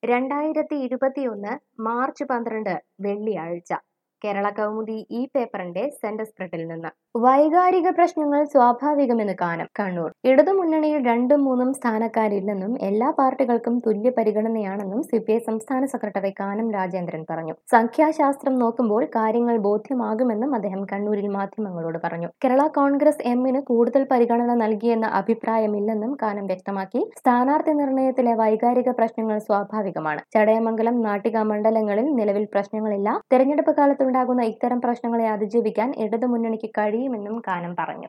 രണ്ടായിരത്തി ഇരുപത്തിയൊന്ന് മാർച്ച് പന്ത്രണ്ട് വെള്ളിയാഴ്ച കേരള കൗമുദി ഈ പേപ്പറിന്റെ സെന്റർ സ്പ്രെഡിൽ നിന്ന് വൈകാരിക പ്രശ്നങ്ങൾ സ്വാഭാവികമെന്ന് കാനം കണ്ണൂർ ഇടതുമുന്നണിയിൽ രണ്ടും മൂന്നും സ്ഥാനക്കാരില്ലെന്നും എല്ലാ പാർട്ടികൾക്കും തുല്യ പരിഗണനയാണെന്നും സി പി ഐ സംസ്ഥാന സെക്രട്ടറി കാനം രാജേന്ദ്രൻ പറഞ്ഞു സംഖ്യാശാസ്ത്രം നോക്കുമ്പോൾ കാര്യങ്ങൾ ബോധ്യമാകുമെന്നും അദ്ദേഹം കണ്ണൂരിൽ മാധ്യമങ്ങളോട് പറഞ്ഞു കേരള കോൺഗ്രസ് എമ്മിന് കൂടുതൽ പരിഗണന നൽകിയെന്ന അഭിപ്രായമില്ലെന്നും കാനം വ്യക്തമാക്കി സ്ഥാനാർത്ഥി നിർണയത്തിലെ വൈകാരിക പ്രശ്നങ്ങൾ സ്വാഭാവികമാണ് ചടയമംഗലം നാട്ടിക മണ്ഡലങ്ങളിൽ നിലവിൽ പ്രശ്നങ്ങളില്ല തെരഞ്ഞെടുപ്പ് കാലത്തുണ്ടാകുന്ന ഇത്തരം പ്രശ്നങ്ങളെ അതിജീവിക്കാൻ ഇടതുമുന്നണിക്ക് കഴിയുമെന്നും കാനം പറഞ്ഞു